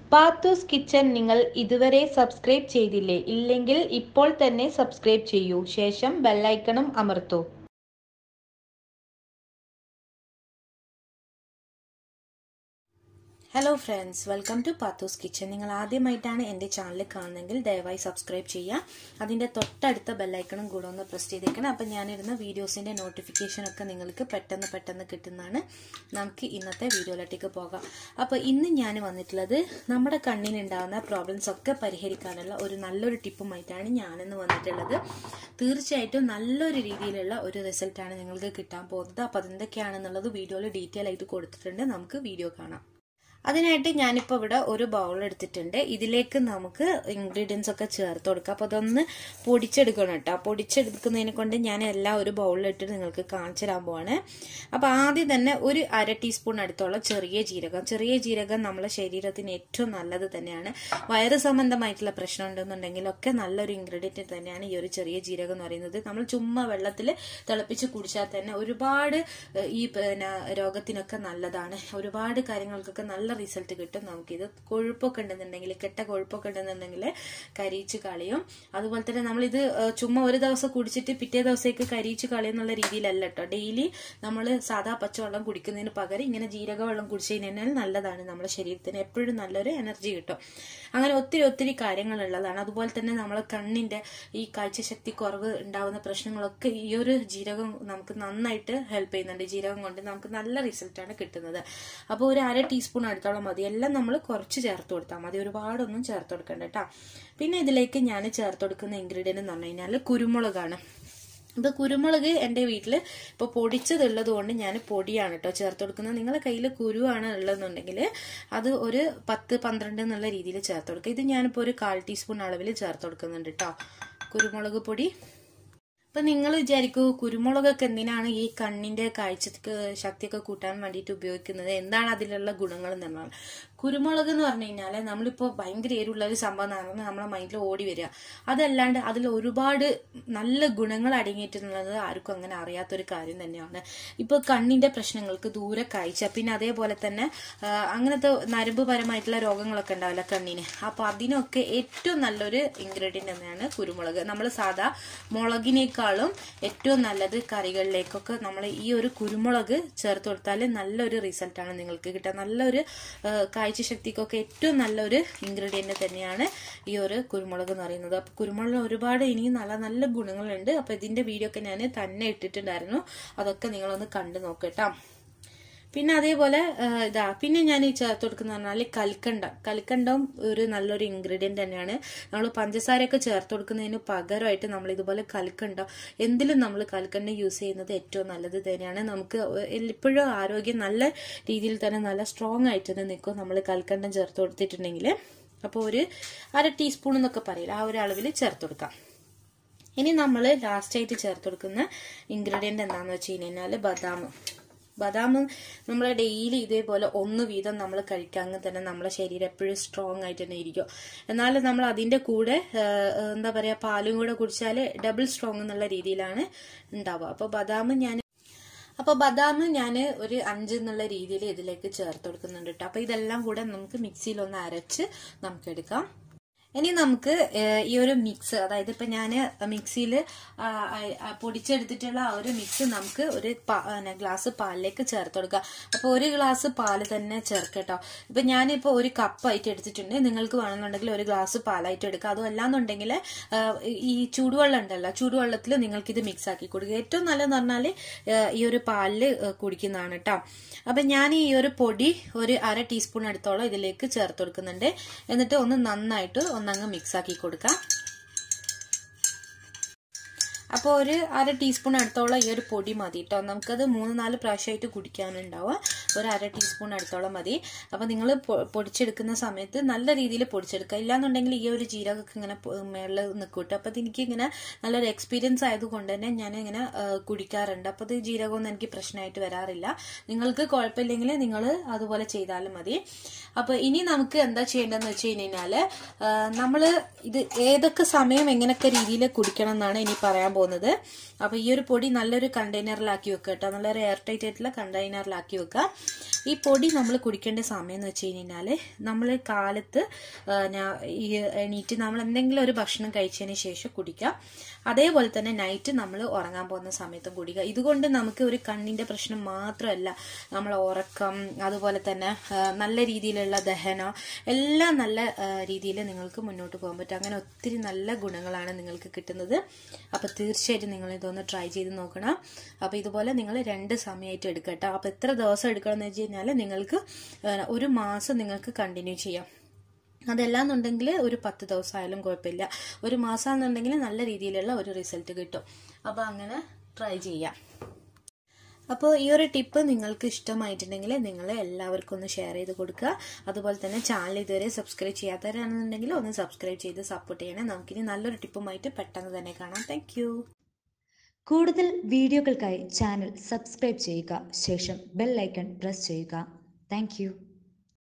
Pathu's kitchen നിങ്ങൾ ഇതുവരെ subscribe ചെയ്തില്ലേ ഇല്ലെങ്കിൽ ഇപ്പോൾ തന്നെ സബ്സ്ക്രൈബ് ചെയ്യൂ ശേഷം ബെല്ലൈക്കണും അമർത്തൂ hello friends welcome to Pathus kitchen നിങ്ങൾ ആദ്യമായിട്ടാണ് എൻ്റെ ചാനൽ കാണുന്നതെങ്കിൽ ദയവായി സബ്സ്ക്രൈബ് ചെയ്യുക അതിൻ്റെ തൊട്ടടുത്ത ബെല്ലൈക്കണും കൂടെ ഒന്ന് പ്രസ് ചെയ്തേക്കണം അപ്പം ഞാനിരുന്ന വീഡിയോസിൻ്റെ നോട്ടിഫിക്കേഷൻ ഒക്കെ നിങ്ങൾക്ക് പെട്ടെന്ന് പെട്ടെന്ന് കിട്ടുന്നതാണ് നമുക്ക് ഇന്നത്തെ വീഡിയോയിലേക്ക് പോകാം അപ്പോൾ ഇന്ന് ഞാൻ വന്നിട്ടുള്ളത് നമ്മുടെ കണ്ണിനുണ്ടാകുന്ന പ്രോബ്ലംസ് ഒക്കെ പരിഹരിക്കാനുള്ള ഒരു നല്ലൊരു ടിപ്പുമായിട്ടാണ് ഞാനിന്ന് വന്നിട്ടുള്ളത് തീർച്ചയായിട്ടും നല്ലൊരു രീതിയിലുള്ള ഒരു റിസൾട്ടാണ് നിങ്ങൾക്ക് കിട്ടാൻ പോകുന്നത് അപ്പോൾ അതെന്തൊക്കെയാണെന്നുള്ളത് വീഡിയോയിൽ ഡീറ്റെയിൽ ആയിട്ട് കൊടുത്തിട്ടുണ്ട് നമുക്ക് വീഡിയോ കാണാം അതിനായിട്ട് ഞാനിപ്പോൾ ഇവിടെ ഒരു ബൗൾ എടുത്തിട്ടുണ്ട് ഇതിലേക്ക് നമുക്ക് ഇൻഗ്രീഡിയൻസ് ഒക്കെ ചേർത്ത് കൊടുക്കാം അപ്പോൾ അതൊന്ന് പൊടിച്ചെടുക്കണം കേട്ടോ പൊടിച്ചെടുക്കുന്നതിനെ കൊണ്ട് ഞാൻ എല്ലാം ഒരു ബൗളിലിട്ട് നിങ്ങൾക്ക് കാണിച്ചു തരാൻ പോവാണ് അപ്പോൾ ആദ്യം തന്നെ ഒരു അര ടീസ്പൂൺ അടുത്തോളം ചെറിയ ജീരകം ചെറിയ ജീരകം നമ്മളെ ശരീരത്തിന് ഏറ്റവും നല്ലത് തന്നെയാണ് വയറ് സംബന്ധമായിട്ടുള്ള പ്രശ്നം ഉണ്ടെന്നുണ്ടെങ്കിലൊക്കെ നല്ലൊരു ഇൻഗ്രീഡിയൻറ്റ് തന്നെയാണ് ഈ ഒരു ചെറിയ ജീരകം എന്ന് പറയുന്നത് നമ്മൾ ചുമ്മാ വെള്ളത്തിൽ തിളപ്പിച്ച് കുടിച്ചാൽ തന്നെ ഒരുപാട് ഈ പിന്നെ രോഗത്തിനൊക്കെ നല്ലതാണ് ഒരുപാട് കാര്യങ്ങൾക്കൊക്കെ നല്ല റിസൾട്ട് കിട്ടും നമുക്കിത് കൊഴുപ്പൊക്കെ ഉണ്ടെന്നുണ്ടെങ്കിൽ കെട്ട കൊഴുപ്പൊക്കെ ഉണ്ടെന്നുണ്ടെങ്കിൽ കരിയിച്ച് കളയും അതുപോലെ തന്നെ നമ്മളിത് ചുമ്മാ ഒരു ദിവസം കുടിച്ചിട്ട് പിറ്റേ ദിവസത്തേക്ക് കരിയിച്ച് കളയുന്നുള്ള രീതിയിലല്ല കേട്ടോ ഡെയിലി നമ്മൾ സാധാ പച്ചവെള്ളം കുടിക്കുന്നതിന് പകരം ഇങ്ങനെ ജീരക വെള്ളം കുടിച്ചു കഴിഞ്ഞാൽ നല്ലതാണ് നമ്മുടെ ശരീരത്തിന് എപ്പോഴും നല്ലൊരു എനർജി കിട്ടും അങ്ങനെ ഒത്തിരി ഒത്തിരി കാര്യങ്ങളുള്ളതാണ് അതുപോലെ തന്നെ നമ്മളെ കണ്ണിന്റെ ഈ കാഴ്ചശക്തി കുറവ് ഉണ്ടാവുന്ന പ്രശ്നങ്ങളൊക്കെ ഈ ഒരു ജീരകം നമുക്ക് നന്നായിട്ട് ഹെൽപ്പ് ചെയ്യുന്നുണ്ട് ജീരകം കൊണ്ട് നമുക്ക് നല്ല റിസൾട്ടാണ് കിട്ടുന്നത് അപ്പോൾ ഒരു അര ടീസ്പൂൺ അടുത്തോളം മതി എല്ലാം നമ്മൾ കുറച്ച് ചേർത്ത് കൊടുത്താൽ മതി ഒരുപാടൊന്നും ചേർത്ത് കൊടുക്കണ്ട കേട്ടോ പിന്നെ ഇതിലേക്ക് ഞാൻ ചേർത്ത് കൊടുക്കുന്ന ഇൻഗ്രീഡിയൻ്റ് എന്ന് പറഞ്ഞു കഴിഞ്ഞാൽ കുരുമുളകാണ് ഇത് കുരുമുളക് എൻ്റെ വീട്ടിൽ ഇപ്പോൾ പൊടിച്ചതുള്ളത് കൊണ്ട് ഞാൻ പൊടിയാണ് കേട്ടോ ചേർത്ത് കൊടുക്കുന്നത് നിങ്ങളുടെ കയ്യിൽ കുരുവാണ് ഉള്ളതെന്നുണ്ടെങ്കിൽ അത് ഒരു പത്ത് പന്ത്രണ്ട് എന്നുള്ള രീതിയിൽ ചേർത്ത് കൊടുക്കുക ഇത് ഞാനിപ്പോൾ ഒരു കാൽ ടീസ്പൂൺ അളവിൽ ചേർത്ത് കൊടുക്കുന്നുണ്ട് കേട്ടോ കുരുമുളക് പൊടി ഇപ്പൊ നിങ്ങൾ വിചാരിക്കൂ കുരുമുളകൊക്കെ എന്തിനാണ് ഈ കണ്ണിന്റെ കാഴ്ചക്ക് ശക്തിയൊക്കെ കൂട്ടാൻ വേണ്ടിയിട്ട് ഉപയോഗിക്കുന്നത് എന്താണ് അതിലുള്ള ഗുണങ്ങൾ എന്നാണ് കുരുമുളക് എന്ന് പറഞ്ഞു കഴിഞ്ഞാൽ നമ്മളിപ്പോൾ ഭയങ്കര എരിവുള്ള ഒരു സംഭവം എന്ന് നമ്മളെ മൈൻഡിൽ ഓടി വരിക അതല്ലാണ്ട് അതിൽ ഒരുപാട് നല്ല ഗുണങ്ങൾ അടങ്ങിയിട്ടുള്ളത് ആർക്കും അങ്ങനെ അറിയാത്തൊരു കാര്യം തന്നെയാണ് ഇപ്പൊ കണ്ണിന്റെ പ്രശ്നങ്ങൾക്ക് ദൂരെ കാഴ്ച പിന്നെ അതേപോലെ തന്നെ അങ്ങനത്തെ നരമ്പുപരമായിട്ടുള്ള രോഗങ്ങളൊക്കെ ഉണ്ടാവില്ല കണ്ണിന് അപ്പൊ അതിനൊക്കെ ഏറ്റവും നല്ലൊരു ഇൻഗ്രീഡിയന്റ് തന്നെയാണ് കുരുമുളക് നമ്മൾ സാധാ മുളകിനേക്കാളും ഏറ്റവും നല്ലത് കറികളിലേക്കൊക്കെ നമ്മൾ ഈ ഒരു കുരുമുളക് ചേർത്ത് കൊടുത്താൽ നല്ലൊരു റിസൾട്ടാണ് നിങ്ങൾക്ക് കിട്ടുക നല്ലൊരു കാഴ്ചശക്തിക്കൊക്കെ ഏറ്റവും നല്ലൊരു ഇൻഗ്രീഡിയന്റ് തന്നെയാണ് ഈ ഒരു കുരുമുളക് എന്ന് പറയുന്നത് അപ്പൊ കുരുമുളക് ഒരുപാട് ഇനിയും നല്ല നല്ല ഗുണങ്ങളുണ്ട് അപ്പൊ ഇതിന്റെ വീഡിയോ ഒക്കെ ഞാൻ തന്നെ ഇട്ടിട്ടുണ്ടായിരുന്നു അതൊക്കെ നിങ്ങളൊന്ന് കണ്ടു നോക്കട്ടോ പിന്നെ അതേപോലെ ഇതാ പിന്നെ ഞാൻ ഈ ചേർത്ത് കൊടുക്കുന്ന പറഞ്ഞാൽ കൽക്കണ്ട കൽക്കണ്ടം ഒരു നല്ലൊരു ഇൻഗ്രീഡിയന്റ് തന്നെയാണ് നമ്മൾ പഞ്ചസാരയൊക്കെ ചേർത്ത് കൊടുക്കുന്നതിന് പകരമായിട്ട് നമ്മൾ ഇതുപോലെ കൽക്കണ്ടം എന്തിലും നമ്മൾ കൽക്കണ്ടം യൂസ് ചെയ്യുന്നത് ഏറ്റവും നല്ലത് തന്നെയാണ് നമുക്ക് ഇപ്പോഴും ആരോഗ്യം നല്ല രീതിയിൽ തന്നെ നല്ല സ്ട്രോങ് ആയിട്ട് തന്നെ നിൽക്കും നമ്മൾ കൽക്കണ്ടം ചേർത്ത് കൊടുത്തിട്ടുണ്ടെങ്കിൽ അപ്പോൾ ഒരു അര ടീസ്പൂൺ എന്നൊക്കെ പറയില്ല ആ ഒരു അളവിൽ ചേർത്ത് കൊടുക്കാം ഇനി നമ്മൾ ലാസ്റ്റായിട്ട് ചേർത്ത് കൊടുക്കുന്ന ഇൻഗ്രീഡിയന്റ് എന്താണെന്ന് വെച്ച് കഴിഞ്ഞാൽ ബദാം ബദാം നമ്മൾ ഡെയിലി ഇതേപോലെ ഒന്ന് വീതം നമ്മൾ കഴിക്കാമെങ്കിൽ തന്നെ നമ്മളെ ശരീരം എപ്പോഴും സ്ട്രോങ് ആയിട്ട് തന്നെ ഇരിക്കും എന്നാൽ നമ്മൾ അതിൻ്റെ കൂടെ എന്താ പറയുക പാലും കൂടെ കുടിച്ചാൽ ഡബിൾ സ്ട്രോങ് എന്നുള്ള രീതിയിലാണ് ഉണ്ടാവുക അപ്പോൾ ബദാം ഞാൻ അപ്പോൾ ബദാം ഞാൻ ഒരു അഞ്ച് എന്നുള്ള രീതിയിൽ ഇതിലേക്ക് ചേർത്ത് കൊടുക്കുന്നുണ്ട് കേട്ടോ അപ്പോൾ ഇതെല്ലാം കൂടെ നമുക്ക് മിക്സിയിൽ ഒന്ന് അരച്ച് നമുക്ക് എടുക്കാം ഇനി നമുക്ക് ഈ ഒരു മിക്സ് അതായത് ഇപ്പൊ ഞാൻ മിക്സിയിൽ പൊടിച്ചെടുത്തിട്ടുള്ള ആ ഒരു മിക്സ് നമുക്ക് ഒരു ഗ്ലാസ് പാലിലേക്ക് ചേർത്ത് കൊടുക്കുക അപ്പോൾ ഒരു ഗ്ലാസ് പാല് തന്നെ ചേർക്കട്ടോ ഇപ്പൊ ഞാനിപ്പോൾ ഒരു കപ്പായിട്ട് എടുത്തിട്ടുണ്ട് നിങ്ങൾക്ക് വേണമെന്നുണ്ടെങ്കിൽ ഒരു ഗ്ലാസ് പാലായിട്ട് എടുക്കുക അതും അല്ലാന്നുണ്ടെങ്കിൽ ഈ ചൂടുവെള്ളം ഉണ്ടല്ലോ ചൂടുവെള്ളത്തിൽ നിങ്ങൾക്ക് ഇത് മിക്സ് ആക്കി കൊടുക്കുക ഏറ്റവും നല്ലതെന്ന് പറഞ്ഞാൽ ഈ ഒരു പാലിൽ കുടിക്കുന്നതാണ് കേട്ടോ അപ്പൊ ഞാൻ ഈ ഒരു പൊടി ഒരു അര ടീസ്പൂൺ അടുത്തോളം ഇതിലേക്ക് ചേർത്ത് കൊടുക്കുന്നുണ്ട് എന്നിട്ട് ഒന്ന് നന്നായിട്ട് ഒന്നങ്ങ് മിക്സ് ആക്കി കൊടുക്കാം അപ്പോൾ ഒരു അര ടീസ്പൂൺ അടുത്തോളം ഈ ഒരു പൊടി മതി കേട്ടോ നമുക്കത് മൂന്ന് നാല് പ്രാവശ്യമായിട്ട് കുടിക്കാനുണ്ടാവുക ഒരു അര ടീസ്പൂൺ അടുത്തോളം മതി അപ്പോൾ നിങ്ങൾ പൊടിച്ചെടുക്കുന്ന സമയത്ത് നല്ല രീതിയിൽ പൊടിച്ചെടുക്കുക ഇല്ലാന്നുണ്ടെങ്കിൽ ഈ ഒരു ജീരകമൊക്കെ ഇങ്ങനെ മേളിൽ നിൽക്കും കേട്ടോ അപ്പോൾ എനിക്ക് ഇങ്ങനെ നല്ലൊരു എക്സ്പീരിയൻസ് ആയതുകൊണ്ട് തന്നെ ഞാൻ ഇങ്ങനെ കുടിക്കാറുണ്ട് അപ്പോൾ ഇത് ജീരകമൊന്നും എനിക്ക് പ്രശ്നമായിട്ട് വരാറില്ല നിങ്ങൾക്ക് കുഴപ്പമില്ലെങ്കിൽ നിങ്ങൾ അതുപോലെ ചെയ്താലും മതി അപ്പോൾ ഇനി നമുക്ക് എന്താ ചെയ്യേണ്ടതെന്ന് വെച്ച് കഴിഞ്ഞാൽ നമ്മൾ ഇത് ഏതൊക്കെ സമയം എങ്ങനെയൊക്കെ രീതിയിൽ കുടിക്കണം എന്നാണ് ഇനി പറയാൻ പോകുന്നത് അപ്പോൾ ഈ ഒരു പൊടി നല്ലൊരു കണ്ടെയ്നറിലാക്കി വെക്കുക കേട്ടോ നല്ലൊരു എയർ ടൈറ്റ് ആയിട്ടുള്ള കണ്ടെയ്നറിലാക്കി വെക്കുക ഈ പൊടി നമ്മൾ കുടിക്കേണ്ട സമയം എന്ന് വെച്ച് കഴിഞ്ഞാൽ നമ്മൾ കാലത്ത് ആ, ഞാ- ഈ എണീറ്റ് നമ്മൾ എന്തെങ്കിലും ഒരു ഭക്ഷണം കഴിച്ചതിന് ശേഷം കുടിക്കാം അതേപോലെ തന്നെ നൈറ്റ് നമ്മൾ ഉറങ്ങാൻ പോകുന്ന സമയത്തും കുടിക്കുക ഇതുകൊണ്ട് നമുക്ക് ഒരു കണ്ണിന്റെ പ്രശ്നം മാത്രമല്ല നമ്മൾ ഉറക്കം അതുപോലെ തന്നെ ആ, നല്ല രീതിയിലുള്ള ദഹനം എല്ലാം നല്ല രീതിയിൽ നിങ്ങൾക്ക് മുന്നോട്ട് പോകാൻ പറ്റും അങ്ങനെ ഒത്തിരി നല്ല ഗുണങ്ങളാണ് നിങ്ങൾക്ക് കിട്ടുന്നത് അപ്പോൾ തീർച്ചയായിട്ടും നിങ്ങൾ ഇതൊന്ന് ട്രൈ ചെയ്ത് നോക്കണം അപ്പോൾ ഇതുപോലെ നിങ്ങൾ രണ്ട് സമയമായിട്ട് എടുക്കട്ടോ അപ്പോൾ എത്ര ദിവസം എടുക്കണം എന്ന് വെച്ച് കഴിഞ്ഞാൽ നിങ്ങൾക്ക് ആ, ഒരു മാസം നിങ്ങൾക്ക് കണ്ടിന്യൂ ചെയ്യാം അതല്ലാന്നുണ്ടെങ്കിൽ ഒരു പത്ത് ദിവസം ആയാലും കുഴപ്പമില്ല ഒരു മാസമാണെന്നുണ്ടെങ്കിൽ നല്ല രീതിയിലുള്ള ഒരു റിസൾട്ട് കിട്ടും അപ്പോൾ അങ്ങനെ ട്രൈ ചെയ്യാം അപ്പോൾ ഈ ഒരു ടിപ്പ് നിങ്ങൾക്ക് ഇഷ്ടമായിട്ടുണ്ടെങ്കിൽ നിങ്ങൾ എല്ലാവർക്കും ഒന്ന് ഷെയർ ചെയ്ത് കൊടുക്കുക അതുപോലെ തന്നെ ചാനൽ ഇതുവരെ സബ്സ്ക്രൈബ് ചെയ്യാത്തവരാണെന്നുണ്ടെങ്കിൽ ഒന്ന് സബ്സ്ക്രൈബ് ചെയ്ത് സപ്പോർട്ട് ചെയ്യണേ നമുക്കിനി നല്ലൊരു ടിപ്പുമായിട്ട് പെട്ടെന്ന് തന്നെ കാണാം താങ്ക് കൂടുതൽ വീഡിയോകൾക്കായി ചാനൽ സബ്സ്ക്രൈബ് ചെയ്യുക ശേഷം ബെൽ ഐക്കൺ പ്രസ് ചെയ്യുക താങ്ക്